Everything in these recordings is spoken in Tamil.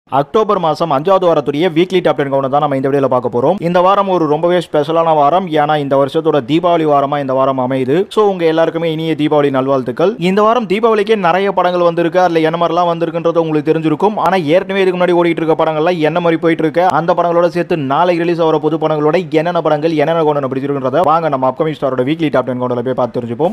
அக்டோபர் மாசம் அஞ்சாவது வாரத்துடைய வீக்லி டாப் டென் கவுண்ட் தான் நம்ம இந்த வீடியோல பார்க்க போறோம் இந்த வாரம் ஒரு ரொம்பவே ஸ்பெஷலான வாரம் ஏன்னா இந்த வருஷத்தோட தீபாவளி வாரமா இந்த வாரம் அமையுது ஸோ உங்க எல்லாருக்குமே இனிய தீபாவளி நல்வாழ்த்துக்கள் இந்த வாரம் தீபாவளிக்கே நிறைய படங்கள் வந்திருக்கு அதுல என்ன மாதிரிலாம் வந்திருக்குன்றது உங்களுக்கு தெரிஞ்சிருக்கும் ஆனா ஏற்கனவே இதுக்கு முன்னாடி ஓடிட்டு இருக்க படங்கள்லாம் என்ன மாதிரி போயிட்டு இருக்கு அந்த படங்களோட சேர்த்து நாளைக்கு ரிலீஸ் ஆகிற புது படங்களோட என்னென்ன படங்கள் என்னென்ன கவுண்ட் பிடிச்சிருக்குன்றத வாங்க நம்ம அப்கமிங் ஸ்டாரோட வீக்லி டாப் டென் கவுண்டில் போய் பார்த்து தெரிஞ்சுப்போம்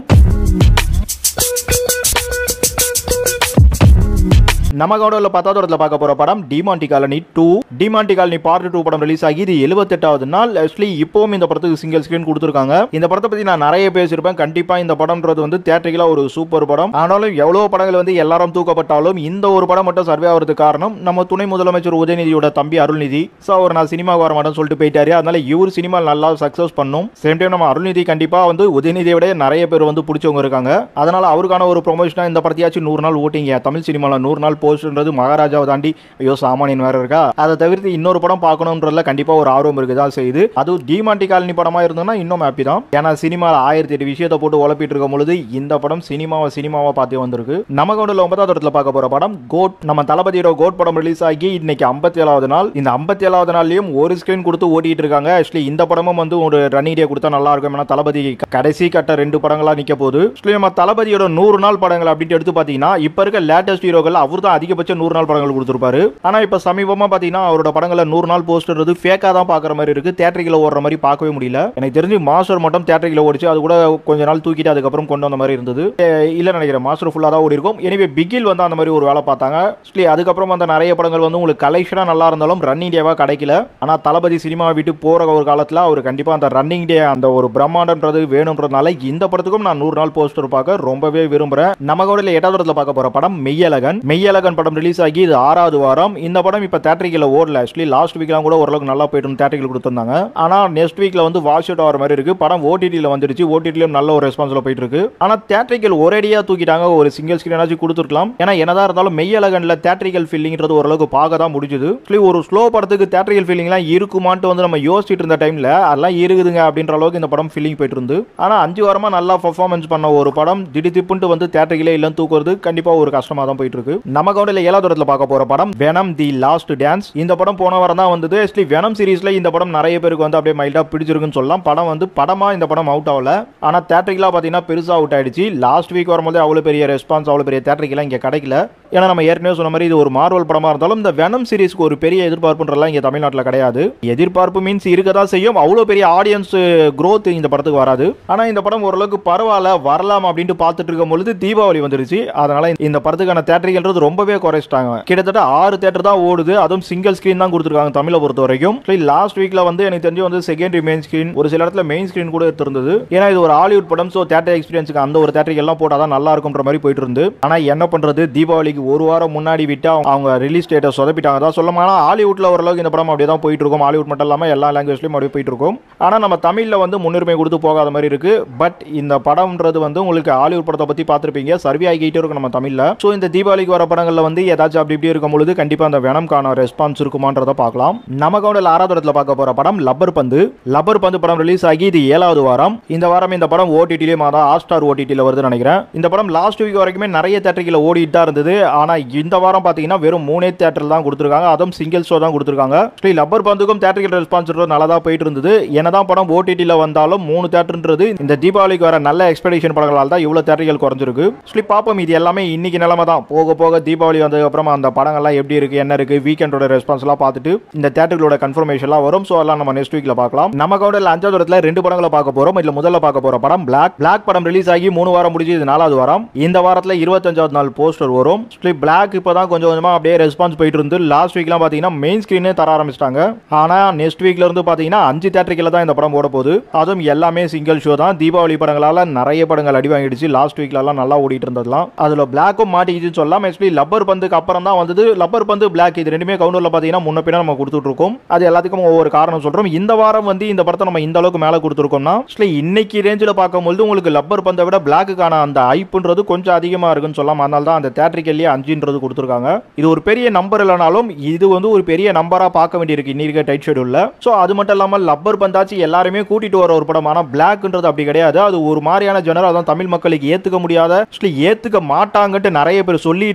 நம்ம கவுண்டரில் பத்தாவது இடத்துல பார்க்க போற படம் Demonte Colony two Demonte Colony part two படம் ரிலீஸ் ஆகி இது எழுபத்தெட்டாவது நாள் ஆக்சுவலி இப்போவும் இந்த படத்துக்கு சிங்கிள் ஸ்கிரீன் கொடுத்துருக்காங்க இந்த படத்தை பத்தி நான் நிறைய பேசியிருப்பேன் கண்டிப்பா இந்த படம்ன்றது வந்து தேட்டரிக்கலா ஒரு சூப்பர் படம் ஆனாலும் எவ்வளவு படங்கள் வந்து எல்லாரும் தூக்கப்பட்டாலும் இந்த ஒரு படம் மட்டும் சர்வே ஆகிறதுக்கு காரணம் நம்ம துணை முதலமைச்சர் உதயநிதியோட தம்பி அருள்நிதி ஸோ அவர் நான் சினிமாவுக்கு வர மாட்டேன்னு சொல்லிட்டு போயிட்டாரு அதனால இவர் சினிமா நல்லா சக்ஸஸ் பண்ணும் சேம் டைம் நம்ம அருள்நிதி கண்டிப்பா வந்து உதயநிதியை விட நிறைய பேர் வந்து பிடிச்சவங்க இருக்காங்க அதனால அவருக்கான ஒரு ப்ரொமோஷனா இந்த படத்தையாச்சும் நூறு நாள் ஓட்டிங்க தமிழ் சினிமாவில் நூறு நாள் போஸ்ட்ன்றது மகாராஜாவை தாண்டி ஐயோ சாமானியன் வேற இருக்கா அதை தவிர்த்து இன்னொரு படம் பார்க்கணுன்றதுல கண்டிப்பா ஒரு ஆர்வம் இருக்குதா செய்யுது அதுவும் டிமாண்டி காலனி படமா இருந்ததுன்னா இன்னும் ஹாப்பி தான் ஏன்னா சினிமாவில் ஆயிரத்தி எட்டு விஷயத்தை போட்டு உழப்பிட்டு இருக்கும் பொழுது இந்த படம் சினிமாவை சினிமாவை பார்த்து வந்திருக்கு நம்ம கொண்டு ஒன்பதாவது இடத்துல பார்க்க போற படம் கோட் நம்ம தளபதியோட கோட் படம் ரிலீஸ் ஆகி இன்னைக்கு ஐம்பத்தி ஏழாவது நாள் இந்த ஐம்பத்தி ஏழாவது நாள்லயும் ஒரு ஸ்கிரீன் கொடுத்து ஓட்டிட்டு இருக்காங்க ஆக்சுவலி இந்த படமும் வந்து ஒரு ரன்னிங் டே கொடுத்தா நல்லா இருக்கும் ஏன்னா தளபதி கடைசி கட்ட ரெண்டு படங்களா நிக்க போகுது ஆக்சுவலி நம்ம தளபதியோட நூறு நாள் படங்கள் அப்படின்னு எடுத்து பாத்தீங்கன்னா இப்ப இருக்க லேட்டஸ்ட் ஹீரோக்கள் அவர் தான் அதிகபட்ச நூறு நாள் படங்கள் கொடுத்திருப்பாரு ஆனா இப்ப சமீபமா பாத்தீங்கன்னா அவரோட படங்கள நூறு நாள் போஸ்டர் ஃபேக்கா தான் பாக்குற மாதிரி இருக்கு தேட்டரிக்கல ஓடுற மாதிரி பார்க்கவே முடியல எனக்கு தெரிஞ்சு மாஸ்டர் மட்டும் தேட்டரிக்கல ஓடிச்சு அது கூட கொஞ்ச நாள் தூக்கிட்டு அதுக்கப்புறம் கொண்டு வந்த மாதிரி இருந்தது அஹ் இல்ல நினைக்கிறேன் மாஸ்டர் ஃபுல்லா தான் ஓடி இருக்கும் எனவே பிகில் வந்து அந்த மாதிரி ஒரு வேலை பார்த்தாங்க Actually, அதுக்கப்புறம் அந்த நிறைய படங்கள் வந்து உங்களுக்கு கலெக்ஷனா நல்லா இருந்தாலும் ரன்னிங் டேவா கிடைக்கல ஆனா தளபதி சினிமா விட்டு போற ஒரு காலத்துல அவர் கண்டிப்பா அந்த ரன்னிங் டே அந்த ஒரு பிரம்மாண்டன்றது வேணும்ன்றதுனால இந்த படத்துக்கும் நான் நூறு நாள் போஸ்டர் பார்க்க ரொம்பவே விரும்புறேன் நம்ம கூட எட்டாவது இடத்துல பார்க்க போற படம் மெய்யழகன் மெய்யழகன் படம் ரிலீஸ் ஆகி இது ஆறாவது வாரம் இந்த படம் இப்ப தேட்டரிக்கல ஓடல ஆக்சுவலி லாஸ்ட் வீக்லாம் கூட ஓரளவுக்கு நல்லா போயிட்டு தேட்டரிக்கல் கொடுத்திருந்தாங்க ஆனா நெக்ஸ்ட் வீக்ல வந்து வாஷ் அவுட் ஆகிற மாதிரி இருக்கு படம் ஓடிடியில் வந்துருச்சு ஓடிடிலும் நல்ல ஒரு ரெஸ்பான்ஸ்ல போயிட்டு இருக்கு ஆனா தேட்டரிக்கல் ஒரேடியா தூக்கிட்டாங்க ஒரு சிங்கிள் ஸ்கிரீனாச்சும் கொடுத்துருக்கலாம் ஏன்னா என்னதான் இருந்தாலும் மெய்யழகன்ல தேட்டரிக்கல் ஃபீலிங்ன்றது ஓரளவுக்கு பார்க்க தான் முடிஞ்சுது Actually, ஒரு ஸ்லோ படத்துக்கு தேட்டரிக்கல் ஃபீலிங்லாம் இருக்குமான்ட்டு வந்து நம்ம யோசிச்சுட்டு இருந்த டைம்ல அதெல்லாம் இருக்குதுங்க அப்படின்ற அளவுக்கு இந்த படம் ஃபீலிங் போயிட்டு இருந்து ஆனா அஞ்சு வாரமா நல்லா பர்ஃபார்மன்ஸ் பண்ண ஒரு படம் திடீர்னு வந்து தேட்டரிக்கலே இல்ல தூக்குறது கண்டிப்பா ஒரு கஷ்டமா தான் போயிட்டு இருக்கு நம்ம கவுண்டில் ஏழாவது இடத்துல பார்க்க போற படம் வெனம் தி லாஸ்ட் டான்ஸ் இந்த படம் போன வாரம் தான் வந்தது ஆக்சுவலி வெனம் சீரிஸ்ல இந்த படம் நிறைய பேருக்கு வந்து அப்படியே மைல்டா பிடிச்சிருக்குன்னு சொல்லலாம் படம் வந்து படமா இந்த படம் அவுட் ஆகல ஆனா தேட்டரிக்கலா பாத்தீங்கன்னா பெருசா அவுட் ஆயிடுச்சு லாஸ்ட் வீக் வரும்போது அவ்வளவு பெரிய ரெஸ்பான்ஸ் அவ்வளவு பெரிய தேட்டரிக்கெல்லாம் இங்க கிடைக்கல ஏன்னா நம்ம ஏற்கனவே சொன்ன மாதிரி இது ஒரு மார்வல் படமா இருந்தாலும் இந்த வெனம் சீரிஸ்க்கு ஒரு பெரிய எதிர்பார்ப்புன்றலாம் இங்க தமிழ்நாட்டில் கிடையாது எதிர்பார்ப்பு மீன்ஸ் இருக்க தான் செய்யும் அவ்வளோ பெரிய ஆடியன்ஸ் growth இந்த படத்துக்கு வராது ஆனா இந்த படம் ஓரளவுக்கு பரவாயில்ல வரலாம் அப்படின்ட்டு பார்த்துட்டு இருக்கும் பொழுது தீபாவளி வந்துருச்சு அதனால இந்த படத்துக்கான தேட்டரிகள்ன்றது ரொம்பவே குறைச்சிட்டாங்க கிட்டத்தட்ட ஆறு தேட்டர் தான் ஓடுது அதுவும் சிங்கிள் ஸ்கிரீன் தான் கொடுத்துருக்காங்க தமிழை பொறுத்த வரைக்கும் லாஸ்ட் வீக்ல வந்து எனக்கு தெரிஞ்சு வந்து செகண்டரி மெயின் ஸ்கிரீன் ஒரு சில இடத்துல மெயின் ஸ்கிரீன் கூட இருந்தது ஏன்னா இது ஒரு ஹாலிவுட் படம் ஸோ தேட்டர் எக்ஸ்பீரியன்ஸுக்கு அந்த ஒரு தேட்டருக்கு எல்லாம் போட்டால் தான் நல்லா இருக்கும்ன்ற மாதிரி போயிட்டு இருந்து ஆனா என்ன பண்றது தீபாவளிக்கு ஒரு வாரம் முன்னாடி விட்டு அவங்க- அவங்க ரிலீஸ் டேட்டை சொதப்பிட்டாங்க தான் சொல்ல ஆனால் ஹாலிவுட்ல ஓரளவுக்கு இந்த படம் அப்படியே தான் போயிட்டு இருக்கும் ஹாலிவுட் மட்டும் இல்லாமல் எல்லா லாங்குவேஜ்லயும் அப்படியே போயிட்டு இருக்கும் ஆனா நம்ம தமிழ்ல வந்து முன்னுரிமை கொடுத்து போகாத மாதிரி இருக்கு பட் இந்த படம்ன்றது வந்து உங்களுக்கு ஹாலிவுட் படத்தை பத்தி பார்த்திருப்பீங்க சர்வே ஆகிட்டே இருக்கும் நம்ம தமிழ்ல ஸோ இந்த தீபாவளிக்கு வர படங்கள்ல வந்து ஏதாச்சும் அப்படி இப்படி இருக்கும் பொழுது கண்டிப்பா அந்த வெனம்கான ரெஸ்பான்ஸ் இருக்குமான்றத பார்க்கலாம் நம்ம கவுண்டில் ஆறாவது இடத்துல பார்க்க போற படம் லப்பர் பந்து லப்பர் பந்து படம் ரிலீஸ் ஆகி இது ஏழாவது வாரம் இந்த வாரம் இந்த படம் ஓடிடிலேயே மாதா ஹாட்ஸ்டார் ஓடிடியில் வருதுன்னு நினைக்கிறேன் இந்த படம் லாஸ்ட் வீக் வரைக்குமே நிறைய தேட்டரில் ஓடிட்டு தான் இருந்தது ஆனா இந்த வாரம் பாத்தீங்கன்னா வெறும் மூணே தேட்டர் தான் கொடுத்துருக்காங்க அதுவும் சிங்கிள் ஷோ தான் கொடுத்துருக்காங்க ஸ்ரீ லப்பர் பந்துக்கும் தேட்டரிக்கல் ரெஸ்பான்ஸ் நல்லா தான் போயிட்டு இருந்தது என்னதான் படம் ஓடிடியில் வந்தாலும் மூணு தேட்டர்ன்றது இந்த தீபாவளிக்கு வர நல்ல எக்ஸ்பெக்டேஷன் படங்களால் தான் இவ்வளவு தேட்டரிகள் குறைஞ்சிருக்கு ஸ்லி பாப்போம் இது எல்லாமே இன்னைக்கு நிலைமை தான் போக போக தீபாவளி வந்ததுக்கு அப்புறம் அந்த படங்கள்லாம் எப்படி இருக்கு என்ன இருக்கு வீக்கெண்டோட ரெஸ்பான்ஸ் எல்லாம் பார்த்துட்டு இந்த தேட்டர்களோட கன்ஃபர்மேஷன்லாம் வரும் ஸோ எல்லாம் நம்ம நெக்ஸ்ட் வீக்ல பார்க்கலாம் நம்ம கவுண்டில் அஞ்சாவது இடத்துல ரெண்டு படங்களை பார்க்க போறோம் இதுல முதல்ல பார்க்க போற படம் பிளாக் பிளாக் படம் ரிலீஸ் ஆகி மூணு வாரம் முடிஞ்சு இது நாலாவது வாரம் இந்த வாரத்துல இருபத்தஞ்சாவது நாள் போஸ்டர் வரும் பிளாக் இப்பதான் கொஞ்சம் கொஞ்சமா அப்படியே ரெஸ்பான்ஸ் போயிட்டு இருந்து லாஸ்ட் வீக்லாம் பாத்தீங்கன்னா மெயின் ஸ்கிரீனே தர ஆரம்பிச்சிட்டாங்க ஆனா நெக்ஸ்ட் வீக்ல இருந்து பாத்தீங்கன்னா அஞ்சு தேட்டரிக்கல தான் இந்த படம் ஓட போகுது அதுவும் எல்லாமே சிங்கிள் ஷோ தான் தீபாவளி படங்களால நிறைய படங்கள் அடி வாங்கிடுச்சு லாஸ்ட் வீக்ல எல்லாம் நல்லா ஓடிட்டு இருந்ததுலாம் அதுல பிளாக்கும் மாட்டிக்கிச்சுன்னு சொல்லலாம் ஆக்சுவலி லப்பர் பந்துக்கு அப்புறம் தான் வந்தது லப்பர் பந்து பிளாக் இது ரெண்டுமே கவுண்டர்ல பாத்தீங்கன்னா முன்ன பின்ன நம்ம கொடுத்துட்டு இருக்கோம் அது எல்லாத்துக்கும் ஒவ்வொரு காரணம் சொல்றோம் இந்த வாரம் வந்து இந்த படத்தை நம்ம இந்த அளவுக்கு மேல கொடுத்துருக்கோம்னா ஆக்சுவலி இன்னைக்கு ரேஞ்சில் பார்க்கும்போது உங்களுக்கு லப்பர் பந்தை விட பிளாக்குக்கான அந்த ஐப்புன்றது கொஞ்சம் அதிகமா இருக்குன்னு சொல்லலாம் அதனால தான் அந்த தேட்டரிக்கல்லே அஞ்சுன்றது கொடுத்துருக்காங்க இது ஒரு பெரிய நம்பர் இல்லைனாலும் இது வந்து ஒரு பெரிய நம்பரா பார்க்க வேண்டியிருக்கு இன்னைக்கு டைட் ஷெடியூல்ல ஸோ அது மட்டும் இல்லாமல் லப்பர் பந்தாச்சு எல்லாருமே கூட்டிட்டு வர ஒரு படம் ஆனால் பிளாக்ன்றது அப்படி கிடையாது அது ஒரு மாதிரியான ஜெனர் அதான் தமிழ் மக்களுக்கு ஏத்துக்க முடியாத actually ஏத்துக்க மாட்டாங்கன்ட்டு நிறைய பேர் சொல்லிட்டு இருந்த ஒரு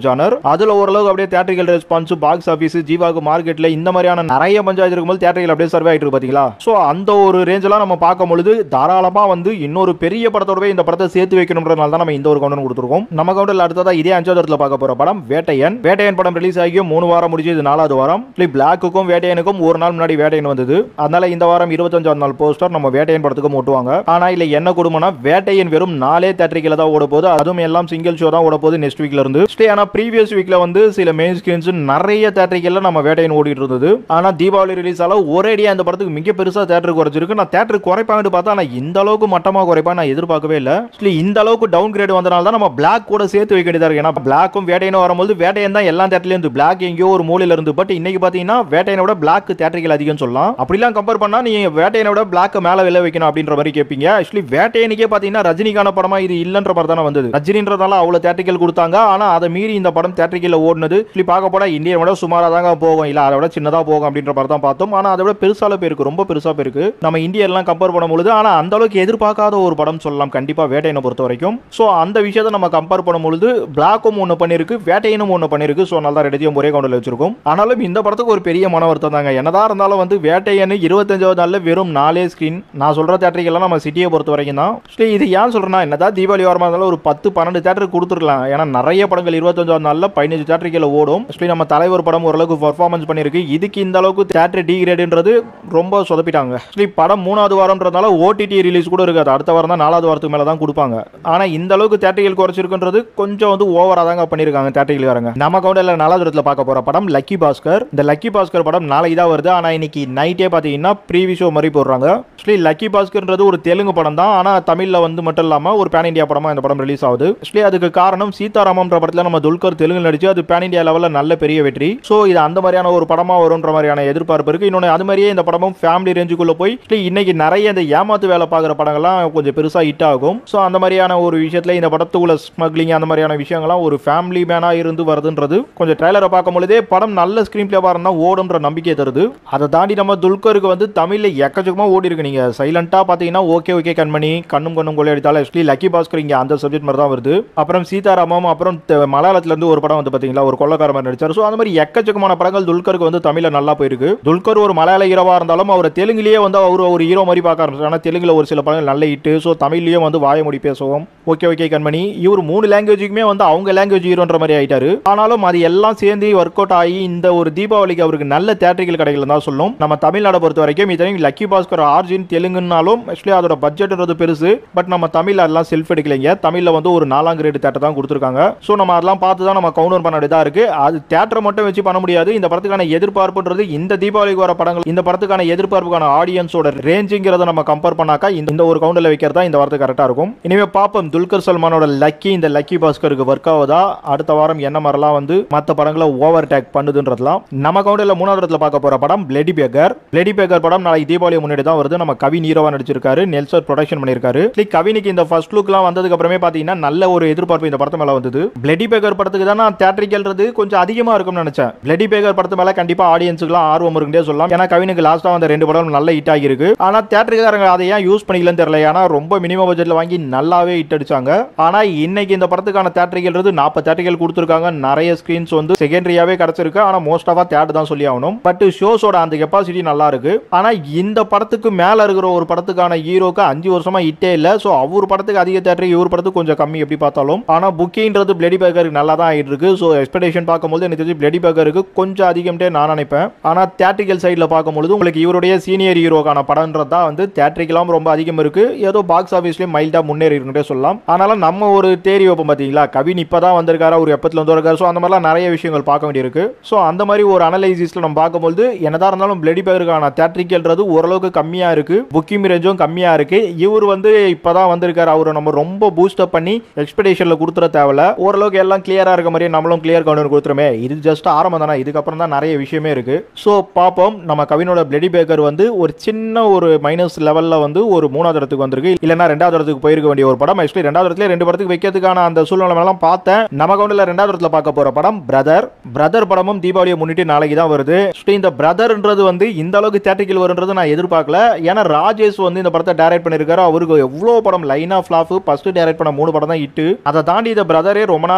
ஜானர் அதுல ஓரளவுக்கு அப்படியே தேட்டரிக்கல் ரெஸ்பான்ஸ் பாக்ஸ் ஆஃபீஸ் ஜீவாக்கு மார்க்கெட்ல இந்த மாதிரியான நிறைய பஞ்சாயத்து இருக்கும்போது தேட்டரிக்கல் அப்படியே சர்வே ஆயிட்டு இருக்கு பாத்தீங்களா சோ அந்த ஒரு ரேஞ்செல்லாம் நம்ம பார்க்கும் பொழுது தாராளமா வந்து இன்னொரு பெரிய படத்தோடவே இந்த படத்தை சேர்த்து வைக்கணும்ன்றதுனால தான் நம்ம இந்த ஒரு கவுண்டர் கொடுத்துருக்கோம் நம்ம கவுண்டர்ல அடுத்ததா இதே அஞ்சாவது இடத்துல பார்க்க போற படம் வேட்டையன் வேட்டையன் படம் ரிலீஸ் ஆகியும் மூணு வாரம் முடிஞ்சு இது நாலாவது வாரம் பிளாக்குக்கும் வேட்டையனுக்கும் ஒரு நாள் முன்னாடி வேட்டையன் வந்தது அதனால இந்த வாரம் இருபத்தஞ்சாவது நாள் போஸ்டர் நம்ம வேட்டையன் படத்துக்கும் ஓட்டுவாங்க ஆனா இல்ல என்ன கொடுமைனா வேட்டையன் வெறும் நாலே தேட்டரிக்கல தான் ஓட போகுது அதுவும் எல்லாம் சிங்கிள் ஷோ தான் ஓட போகுது நெக்ஸ்ட் வீக்ல இருந்து ஸ்டே ஆனா ப்ரீவியஸ் வீக்ல வந்து சில மெயின் ஸ்கிரீன்ஸ் நிறைய தேட்டரிக்கல்ல நம்ம வேட்டையன் ஓடிட்டு இருந்தது ஆனா தீபாவளி ரிலீஸ் ஆல ஒரேடியா இந்த படத்துக்கு மிக பெருசா தேட்டர் குறைச்சிருக்கு நான் தேட்டர் குறைப்பாங்கன்னு பார்த்தா ஆனா இந்த அளவுக்கு மட்டமா குறைப்பா நான் எதிர்பார்க்கவே இல்லை Actually, இந்த அளவுக்கு டவுன் கிரேட் வந்தனால தான் நம்ம பிளாக் கூட சேர்த்து வைக்க வேண்டியதா இருக்கு ஏன்னா பிளாக்கும் வேட்டையனும் வரும்போது வேட்டையன் தான் எல்லா தேட்டர்லயும் இருந்து பிளாக் எங்கேயோ ஒரு மூலையில இருந்து பட் இன்னைக்கு பாத்தீங்கன்னா வேட்டையனை விட பிளாக் தேட்டரிக்கல் அதிகம் சொல்லலாம் அப்படிலாம் கம்பேர் பண்ணா நீங்க வேட்டையனை விட பிளாக் மேல விலை வைக்கணும் அப்படின்ற மாதிரி கேட்பீங்க ஆக்சுவலி வேட்டையனுக்கே பாத்தீங்கன்னா ரஜினிக்கான படமா இது இல்லன்ற மாதிரி தானே வந்தது ரஜினின்றதால அவ்வளவு தேட்டரிக்கல் கொடுத்தாங்க ஆனா அதை மீறி இந்த படம் தேட்டரிக்கல் ஓடுனது ஆக்சுவலி பார்க்க போனா இந்தியன் விட சுமாரா தாங்க போகும் இல்ல அதை விட சின்னதா போகும் அப்படின்ற மாதிரி தான் பார்த்தோம் ஆனா அதை விட பெருசால பேருக்கு ரொம்ப பெருசா பேருக்கு நம்ம இந்தியெல்லாம் கம்பேர் பண்ணும்பொழுது ஆனா அந்த அளவுக்கு எதிர்பார்க்காத ஒரு படம் சொல்லலாம் கண்டிப்பா வேட்டையனை பொறுத்த வரைக்கும் ஸோ அந்த விஷயத்தை நம்ம கம்பேர் பண்ணும்பொழுது பிளாக்கும் ஒன்று பண்ணிருக்கு வேட்டையனும் ஒன்று பண்ணிருக்கு ஸோ நல்லா ரெண்டுத்தையும் ஒரே கவுண்டில் வச்சிருக்கோம் ஆனாலும் இந்த படத்துக்கு ஒரு பெரிய மன வருத்தம் தாங்க என்னதான் இருந்தாலும் வந்து வேட்டையன் இருபத்தஞ்சாவது நாளில் வெறும் நாலே ஸ்கிரீன் நான் சொல்ற தேட்டரிக்கெல்லாம் நம்ம சிட்டியை பொறுத்த வரைக்கும் தான் சரி இது ஏன் சொல்றேன்னா என்னதான் தீபாவளி வரமா இருந்தாலும் ஒரு பத்து பன்னெண்டு தேட்டருக்கு கொடுத்துருக்கலாம் ஏன்னா நிறைய படங்கள் இருபத்தஞ்சாவது நாளில் பதினஞ்சு தேட்டரிக்கல ஓடும் ஆக்சுவலி நம்ம தலைவர் படம் ஓரளவுக்கு பர்ஃபார்மன்ஸ் பண்ணியிருக்கு இதுக்கு இந்த அளவுக்கு தேட்டர் டிகிரேடுன்றது ரொம்ப சொதப்பிட்டாங்க ஆக்சுவலி படம் மூணாவது வாரம்ன்றதுனால ஓடிடி ரிலீஸ் கூட இருக்காது அடுத்த வாரம் தான் நாலாவது வாரத்துக்கு மேலே தான் கொடுப்பாங்க ஆனா இந்த அளவுக்கு தேட்டரிகள் குறைச்சிருக்குன்றது கொஞ்சம் வந்து ஓவரா தாங்க பண்ணிருக்காங்க தேட்டரிகாரங்க நம்ம கவுண்டர்ல நாலாவது இடத்துல பார்க்க போற படம் லக்கி பாஸ்கர் இந்த லக்கி பாஸ்கர் படம் நாளைக்கு தான் வருது ஆனா இன்னைக்கு நைட்டே பாத்தீங்கன்னா ப்ரீவி ஷோ மாதிரி போடுறாங்க ஆக்சுவலி லக்கி பாஸ்கர்ன்றது ஒரு தெலுங்கு படம் தான் ஆனா தமிழ்ல வந்து மட்டும் இல்லாம ஒரு பேன் இந்தியா படமா இந்த படம் ரிலீஸ் ஆகுது ஆக்சுவலி அதுக்கு காரணம் சீதாராமன்ற படத்துல நம்ம துல்கர் தெலுங்கு நடிச்சு அது பேன் இந்தியா லெவல்ல நல்ல பெரிய வெற்றி சோ இது அந்த மாதிரியான ஒரு படமா வரும்ன்ற மாதிரியான எதிர்பார்ப்பு இருக்கு இன்னொன்னு அது மாதிரியே இந்த படமும் ஃபேமிலி ரேஞ்சுக்குள்ள போய் actually இன்னைக்கு நிறைய இந்த ஏமாத்து வேலை பார்க்குற படங்கள்லாம் கொஞ்சம் பெருசா ஹிட் ஆகும் ஸோ அந்த மாதிரியான ஒரு விஷயத்துல இந்த படத்துக்குள்ள ஸ்மக்லிங் அந்த மாதிரியான விஷயங்கள்லாம் ஒரு ஃபேமிலி மேனா இருந்து வருதுன்றது கொஞ்சம் ட்ரைலரை பார்க்கும் பொழுதே படம் நல்ல ஸ்கிரீன் பிளேவா இருந்தா ஓடுன்ற நம்பிக்கை தருது அதை தாண்டி நம்ம துல்கருக்கு வந்து தமிழ்ல எக்கச்சக்கமா ஓடி இருக்கு நீங்க சைலண்டா பாத்தீங்கன்னா ஓகே ஓகே கண்மணி கண்ணும் கண்ணும் கொள்ளையடித்தாலும் ஆக்சுவலி லக்கி பாஸ்கர் இங்க அந்த சப்ஜெக்ட் மாதிரி தான் வருது அப்புறம் சீதாராமம் அப்புறம் த- மலையாளத்துல இருந்து ஒரு படம் வந்து பாத்தீங்களா ஒரு கொள்ளக்கார மாதிரி நடிச்சார் ஸோ அந்த மாதிரி எக்கச்சக்கமான படங்கள் துல்கருக்கு வந்து தமிழ்ல நல்லா போயிருக்கு துல்கர் ஒரு மலையாள ஹீரோவா இருந்தாலும் அவர் தெலுங்குலயே வந்து அவர் ஒரு ஹீரோ மாதிரி பார்க்க ஆரம்பிச்சார் ஆனா தெலுங்குல ஒரு சில படங்கள் நல்ல ஹிட் ஸோ தமிழ்லயும் வந்து வாய மொழி பேசுவோம் ஓகே ஓகே கண்மணி இவர் மூணு லாங்குவேஜுக்குமே வந்து அவங்க லாங்குவேஜ் ஹீரோன்ற மாதிரி ஆயிட்டாரு ஆனாலும் அது எல்லாம் சேர்ந்து ஒர்க் அவுட் ஆகி இந்த ஒரு தீபாவளிக்கு அவருக்கு நல்ல தேட்டரிக்கல் கடைகள் தான் சொல்லும் நம்ம தமிழ்நாடை பொறுத்த வரைக்கும் இத்தனைக்கும் லக்கி பாஸ்கர் ஆர்ஜின் தெலுங்குனாலும் ஆக்சுவலி அதோட பட்ஜெட்ன்றது பெருசு பட் நம்ம தமிழ்ல அதெல்லாம் செல்ஃப் எடுக்கலைங்க தமிழ்ல வந்து ஒரு நாலாம் கிரேடு தேட்டர் தான் கொடுத்துருக்காங்க ஸோ நம்ம அதெல்லாம் பார்த்து தான் நம்ம கவுண்டர் பண்ண வேண்டியதா இருக்கு அது தேட்டரை மட்டும் வச்சு பண்ண முடியாது இந்த படத்துக்கான எதிர்பார்ப்புன்றது இந்த தீபாவளிக்கு வர படங்கள் இந்த படத்துக்கான எதிர்பார்ப்புக்கான ஆடியன்ஸோட ரேஞ்சுங்கிறத நம்ம கம்பேர் பண்ணாக்கா இந்த இந்த ஒரு கவுண்டர்ல வைக்கிறதா இந்த வாரத்துக்கு கரெக்டா இருக்கும் இனிமே பாப்போம் துல்கர் சல்மானோட லக்கி இந்த லக்கி பாஸ்கருக்கு ஒர்க் ஆகுதா அடுத்த வாரம் என்ன மாதிரிலாம் வந்து மற்ற படங்களை ஓவர் டேக் பண்ணுதுன்றதுலாம் நம்ம கவுண்டர்ல மூணாவது இடத்துல பார்க்க போற படம் பிளடி பேக்கர் பிளடி பேக்கர் படம் நாளைக்கு தீபாவளி முன்னாடி தான் வருது நம்ம கவின் ஹீரோவா நடிச்சிருக்காரு நெல்சர் ப்ரொடக்ஷன் பண்ணிருக்காரு Like கவினுக்கு இந்த ஃபர்ஸ்ட் லுக்லாம் வந்ததுக்கு அப்புறமே பாத்தீங்கன்னா நல்ல ஒரு எதிர்பார்ப்பு இந்த படத்து மேல வந்தது பிளடி பேக்கர் படத்துக்கு தான் நான் தேட்டரிக்கல்றது கொஞ்சம் அதிகமா இருக்கும்னு நினைச்சேன் பிளடி பேக்கர் படத்து மேல கண்டிப்பா ஆடியன்ஸுக்குலாம் ஆர்வம் இருக்குன்னே சொல்லலாம் ஏன்னா கவினுக்கு லாஸ்டா வந்த ரெண்டு படம் நல்ல ஹிட் ஆகிருக்கு ஆனா தேட்டருக்காரங்க அதை ஏன் யூஸ் பண்ணிக்கலன்னு தெரியல ஏன்னா ரொம்ப மினிமம் பட்ஜெட்ல வாங்கி நல்லாவே ஹிட் அடிச்சாங்க ஆனா இன்னைக்கு இந்த படத்துக்கான தேட்டரிக்கல்றது நாற்பது தேட்டரிக்கல் கொடுத்துருக்காங்க நிறைய ஸ்கிரீன்ஸ் வந்து செகண்டரியாவே கிடைச்சிருக்கு ஆனா மோஸ்ட் ஆஃப் தேட்டர் தான் சொல்லி ஆகணும் பட் ஷோஸோட அந்த கெப்பாசிட்டி நல்லா இருக்கு ஆனா இந்த படத்துக்கு மேல இருக்கிற ஒரு படத்துக்கான ஹீரோக்கு அஞ்சு வருஷமா ஹிட்டே இல்ல சோ அவர் படத்துக்கு அதிக தேட்டர் இவர் படத்துக்கு கொஞ்சம் கம்மி எப்படி பார்த்தாலும் ஆனா புக்கிங்ன்றது பிளடி பேக்கருக்கு நல்லா தான் ஆயிட்டு இருக்கு ஸோ எக்ஸ்பெக்டேஷன் பார்க்கும்போது எனக்கு தெரிஞ்சு பிளடி பேக்கருக்கு கொஞ்சம் அதிகம்ட்டே நான் நினைப்பேன் ஆனா தேட்டரிக்கல் சைடில் பார்க்கும்பொழுது உங்களுக்கு இவருடைய சீனியர் ஹீரோக்கான படம்ன்றது தான் வந்து தேட்டரிக்கெல்லாம் ரொம்ப அதிகம் இருக்கு ஏதோ பாக்ஸ் ஆஃபீஸ்லேயும் மைல்டா முன்னேறி இருக்குன்றே சொல்லலாம் ஆனாலும் நம்ம ஒரு தேரி வைப்போம் பார்த்தீங்களா கவின் இப்பதான் வந்திருக்காரு அவர் எப்பத்துல வந்து இருக்காரு ஸோ அந்த மாதிரிலாம் நிறைய விஷயங்கள் பார்க்க வேண்டியிருக்கு ஸோ அந்த மாதிரி ஒரு அனலைசிஸ்ல நம்ம பார்க்கும்போது என்னதான் இருந்தாலும் பிளடி பேக்கருக்கான தேட்டரிக்கல்ன்றது ஓரளவுக்கு கம்மியா இருக்கு புக்கிங் ரேஞ்சும் கம்மியா இருக்கு இவர் வந்து இப்பதான் வந்திருக்காரு அவரை நம்ம ரொம்ப பூஸ்ட் அப் பண்ணி எக்ஸ்பெக்டேஷன்ல கொடுத்துற தேவையில்ல ஓரளவுக்கு எல்லாம் கிளியரா இருக்க மாதிரி நம்மளும் கிளியர் கவுண்டர் கொடுத்துருமே இது ஜஸ்ட் ஆரம்பம் தானே இதுக்கப்புறம் தான் நிறைய விஷயமே இருக்கு ஸோ பார்ப்போம் நம்ம கவினோட பிளடி பேக்கர் வந்து ஒரு சின்ன ஒரு மைனஸ் லெவல்ல வந்து ஒரு மூணாவது இடத்துக்கு வந்திருக்கு இல்லைன்னா ரெண்டாவது இடத்துக்கு போயிருக்க வேண்டிய ஒரு படம் ஆக்சுவலி ரெண்டாவது இடத்துல ரெண்டு படத்துக்கு வைக்கிறதுக்கான அந்த சூழ்நிலை எல்லாம் பார்த்தேன் நம்ம கவுண்டில் ரெண்டாவது இடத்துல பார்க்க போற படம் பிரதர் பிரதர் படமும் தீபாவளியை முன்னிட்டு நாளைக்கு தான் வருது Actually இந்த பிரதர்ன்றது வந்து இந்த அளவுக்கு தேட்டரிக்கல் வருன்றது நான் எதிர்பார்க்கல ஏன்னா ராஜேஷ் வந்து இந்த படத்தை டைரக்ட் பண்ணிருக்காரு அவருக்கு எவ்வளோ படம் line of laugh first direct பண்ண மூணு படம் தான் ஹிட் அதை தாண்டி இந்த பிரதரே ரொம்ப நாளா வந்து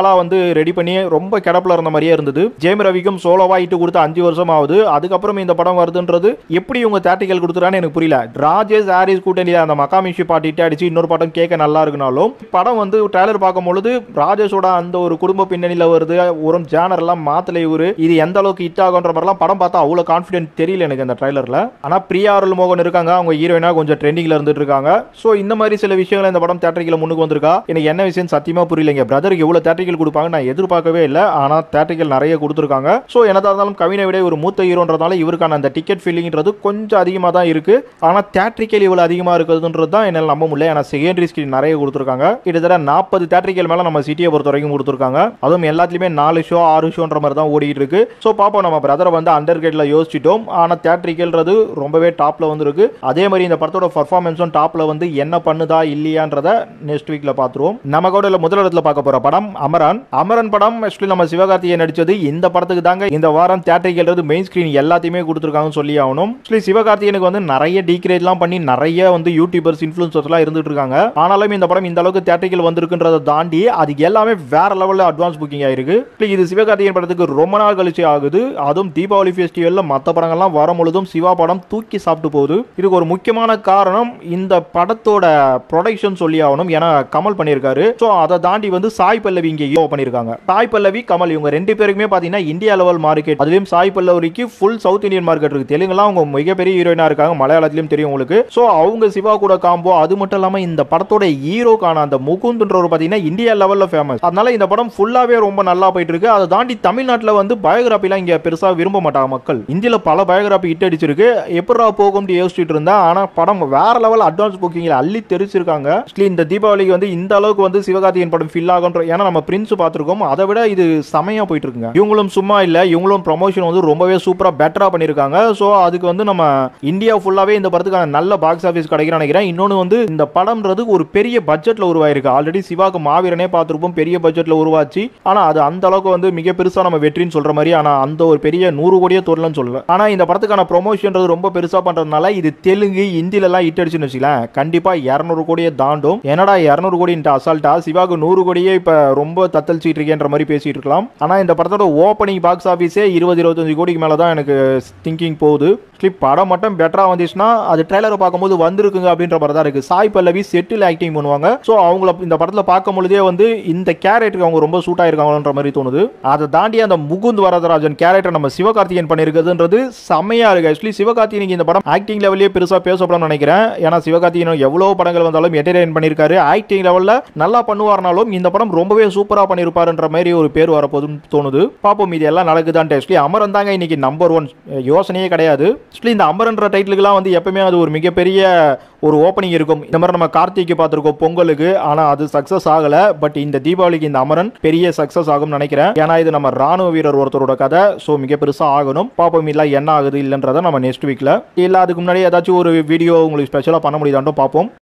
ரெடி பண்ணி ரொம்ப கிடப்பில் இருந்த மாதிரியே இருந்தது ஜெயம் ரவிக்கும் சோலோவா இட்டு கொடுத்து அஞ்சு வருஷம் ஆகுது அதுக்கப்புறம் இந்த படம் வருதுன்றது எப்படி இவங்க தேட்டிக்கல் கொடுத்துறான்னு எனக்கு புரியல ராஜேஷ் ஹாரிஸ் கூட்டணியில் அந்த மகாமிஷி பாட்டிட்டு அடிச்சு இன்னொரு படம் கேட்க நல்லா இருக்குனாலும் படம் வந்து ட்ரைலர் பார்க்கும் பொழுது ராஜேஷோட அந்த ஒரு குடும்ப பின்னணியில் வருது ஒரு ஜேனர் எல்லாம் மாத்தல இவரு இது எந்த அளவுக்கு ஹிட் ஆகுன்ற மாதிரிலாம் படம் பார்த்தா அவ்வளோ கான்ஃபிடென்ட் தெரியல எனக்கு அந்த ட்ரைலர்ல ஆனா பிரியா அருள் மோகன் இருக்காங்க அவங்க ஹீரோயினா கொஞ்சம் ட்ரெண்டிங்ல இருந்துட்டு இருக்காங்க ஸோ இந்த மாதிரி சில விஷயங்கள் இந்த படம் தேட்டரிக்கல முன்னுக்கு வந்திருக்கா எனக்கு என்ன விஷயம் சத்தியமா புரியலைங்க பிரதருக்கு எவ்வளவு தேட்டரிக்கல் கொடுப்பாங்க நான் எதிர்பார்க்கவே இல்லை ஆனா தேட்டரிக்கல் நிறைய கொடுத்துருக்காங்க ஸோ என்னதா இருந்தாலும் கவினை விட ஒரு மூத்த ஹீரோன்றதால இவருக்கான அந்த டிக்கெட் ஃபீலிங்ன்றது கொஞ்சம் அதிகமாக தான் இருக்கு ஆனா தேட்டரிக்கல் இவ்வளவு அதிகமா இருக்குதுன்றது தான் என்னால் நம்ப முடியல ஏன்னா செகண்டரி ஸ்கிரீன் நிறைய கொடுத்துருக்காங்க கிட்டத்தட்ட நாற்பது தேட்டரிக்கல் மேல நம்ம சிட்டியை பொறுத்த வரைக்கும் கொடுத்துருக்காங்க அதுவும் எல்லாத்துலயுமே நாலு ஷோ ஆறு ஷோன்ற மாதிரி தான் ஓடிட்டு இருக்கு ஸோ பாப்போம் நம்ம பிரதரை வந்து அண்டர் கேட்ல யோசிச்சிட்டோம் ஆனா தேட்டரிக்கல்ன்றது ரொம்பவே டாப்ல வந்துருக்கு அதே மாதிரி இந்த படத்தோட பர்ஃபார்மன்ஸும் டாப்ல வந்து என்ன பண்ணுதா இல்லையான்றத நெக்ஸ்ட் வீக்ல பாத்துருவோம் நம்ம கூட முதல் இடத்துல பார்க்க போற படம் அமரன் அமரன் படம் ஆக்சுவலி நம்ம சிவகார்த்திகேயன் நடிச்சது இந்த படத்துக்கு தாங்க இந்த வாரம் தேட்டரிக்கல்றது மெயின் ஸ்கிரீன் எல்லாத்தையுமே கொடுத்துருக்காங்கன்னு சொல்லி ஆகணும் ஆக்சுவலி சிவகார்த்திகேயனுக்கு வந்து நிறைய டீக்ரேட்லாம் பண்ணி நிறைய வந்து யூடியூபர்ஸ் இன்ஃபுளுசர்ஸ்லாம் இருந்துட்டு இருக்காங்க ஆனாலும் இந்த படம் இந்த அளவுக்கு தேட்டரிக்கல் வந்திருக்குன்றதை தாண்டி அது எல்லாமே வேற லெவலில் அட்வான்ஸ் புக்கிங் ஆயிருக்கு Actually, இது சிவகார்த்திகேயன் படத்துக்கு ரொம்ப நாள் கழிச்சு ஆகுது அதுவும் தீபாவளி ஃபெஸ்டிவலில் மற்ற படங்கள்லாம் வரும் பொழுதும் சிவா படம் தூக்கி சாப்பிட்டு போகுது இதுக்கு ஒரு முக்கியமான காரணம் இந்த படத்தோட ப்ரொடக்ஷன் சொல்லி ஆகணும் ஏன்னா கமல் பண்ணியிருக்காரு ஸோ அதை தாண்டி வந்து சாய் பல்லவி இங்கே யோ பண்ணியிருக்காங்க சாய் பல்லவி கமல் இவங்க ரெண்டு பேருக்குமே பார்த்தீங்கன்னா இந்தியா லெவல் மார்க்கெட் அதுலயும் சாய் பல்லவிக்கு ஃபுல் சவுத் இந்தியன் மார்க்கெட் இருக்கு தெலுங்குலாம் அவங்க மிகப்பெரிய ஹீரோயினா இருக்காங்க மலையாளத்திலும் தெரியும் உங்களுக்கு ஸோ அவங்க சிவா கூட காம்போ அது மட்டும் இல்லாமல் இந்த படத்தோட ஹீரோக்கான அந்த முகுந்துன்றவர் பார்த்தீங்கன்னா இந்தியா லெவலில் ஃபேமஸ் அதனால இந்த படம் ஃபுல்லாவே ரொம்ப நல்லா போயிட்டு இருக்கு அதை தாண்டி தமிழ்நாட்டில் வந்து பயோகிராஃபிலாம் இங்கே பெருசாக விரும்ப மாட்டாங்க மக்கள் இந்தியாவில் பல பயோகிராஃபி ஹிட் அடிச்சிருக்கு எப்படா போகும்னு யோசிச்சுட்டு இருந்தா ஆனால் படம் வேற லெவல் அட்வான்ஸ் புக்கிங்கில் அள்ளி தெரிச்சிருக்காங்க Actually, இந்த தீபாவளிக்கு வந்து இந்த அளவுக்கு வந்து சிவகார்த்திகேயன் படம் ஃபில் ஆகுன்ற ஏன்னா நம்ம பிரின்ஸ் பார்த்துருக்கோம் அதை விட இது செமையா போயிட்டு இருக்குங்க இவங்களும் சும்மா இல்லை இவங்களும் ப்ரொமோஷன் வந்து ரொம்பவே சூப்பராக பெட்டராக பண்ணியிருக்காங்க ஸோ அதுக்கு வந்து நம்ம இந்தியா ஃபுல்லாகவே இந்த படத்துக்கான நல்ல பாக்ஸ் ஆஃபீஸ் கிடைக்கும்னு நினைக்கிறேன் இன்னொன்று வந்து இந்த படம்ன்றது ஒரு பெரிய பட்ஜெட்டில் உருவாயிருக்கு ஆல்ரெடி சிவாக்கு மாவீரனே பார்த்துருப்போம் பெரிய பட்ஜெட்டில் உருவாச்சு ஆனால் அது அந்த அளவுக்கு வந்து மிக பெருசாக நம்ம வெற்றின்னு சொல்கிற மாதிரி ஆனால் அந்த ஒரு பெரிய நூறு கோடியே தொடலன்னு சொல்லல ஆனால் இந்த படத்துக்கான ப்ரொமோஷன்றது ரொம்ப பெருசாக பண்ணுறதுனால இது தெலுங்கு ஹிந்திலலாம் ஹிட் அடிச்சுன்னு வச்சுக்கலாம் கண்டிப்பாக இரநூறு கோடியே தாண்டும் என்னடா இரநூறு கோடின்ட்டு அசால்ட்டா சிவாக்கு நூறு கோடியே இப்போ ரொம்ப தத்தளிச்சிட்டு இருக்கேன்ற மாதிரி பேசிட்டு இருக்கலாம் ஆனால் இந்த படத்தோட ஓப்பனிங் பாக்ஸ் ஆஃபீஸே இருபது இருபத்தஞ்சு கோடிக்கு மேலே தான் எனக்கு திங்கிங் போகுது ஸ்லிப் படம் மட்டும் பெட்டராக வந்துச்சுன்னா அது ட்ரெய்லரை பார்க்கும்போது வந்திருக்குங்க அப்படின்ற மாதிரி தான் இருக்குது சாய் பல்லவி செட்டில் ஆக்டிங் பண்ணுவாங்க ஸோ அவங்கள இந்த படத்தில் பார்க்கும் பொழுதே வந்து இந்த கேரக்டருக்கு அவங்க ரொம்ப சூட் ஆயிருக்காங்கன்ற மாதிரி தோணுது அதை தாண்டி அந்த முகுந்த் வரதராஜன் கேரக்டர் நம்ம சிவகார்த்திகேயன் பண்ணியிருக்கிறதுன்றது செம்மையா இருக்கு ஆக்சுவலி சிவகார்த்திகேயன் இந்த படம் ஆக்டிங் லெவலே பெருசாக பேசப்படணும்னு நினைக்கிறேன் ஏன்னா சிவகார்த்திகேயன் எவ்வளோ படங்கள் வந்தாலும் என்டர்டைன் பண்ணியிருக்காரு ஆக்டிங் லெவலில் நல்லா பண்ணுவார்னாலும் இந்த படம் ரொம்பவே சூப்பராக பண்ணியிருப்பாருன்ற மாதிரி ஒரு பேர் வரப்போதுன்னு தோணுது பார்ப்போம் இது எல்லாம் நடக்குதான்ட்டு ஆக்சுவலி அமரன் தாங்க இன்னைக்கு நம்பர் ஒன் யோசனையே கிடையாது ஆக்சுவலி இந்த அமரன்ற டைட்டிலுக்குலாம் வந்து எப்பவுமே அது ஒரு மிகப்பெரிய ஒரு ஓப்பனிங் இருக்கும் இந்த மாதிரி நம்ம கார்த்திக்கு பார்த்துருக்கோம் பொங்கலுக்கு ஆனால் அது சக்ஸஸ் ஆகலை பட் இந்த தீபாவளிக்கு இந்த அமரன் பெரிய சக்ஸஸ் ஆகும்னு நினைக்கிறேன் ஏன்னா இது நம்ம ராணுவ வீரர் ஒருத்தரோட கதை ஸோ மிக பெருசாக ஆகணும் பாப்போம் இல்லை என்ன ஆகுது இல்லைன்றதை நம்ம நெக்ஸ்ட் வீக்கில் இல்லை அதுக்கு முன்னாடி ஏதாச்சும் ஒரு வீடியோ உங்களுக்கு ஸ்பெஷலாக பண்ண முடியுதான்ட்டும் பார்ப்போம்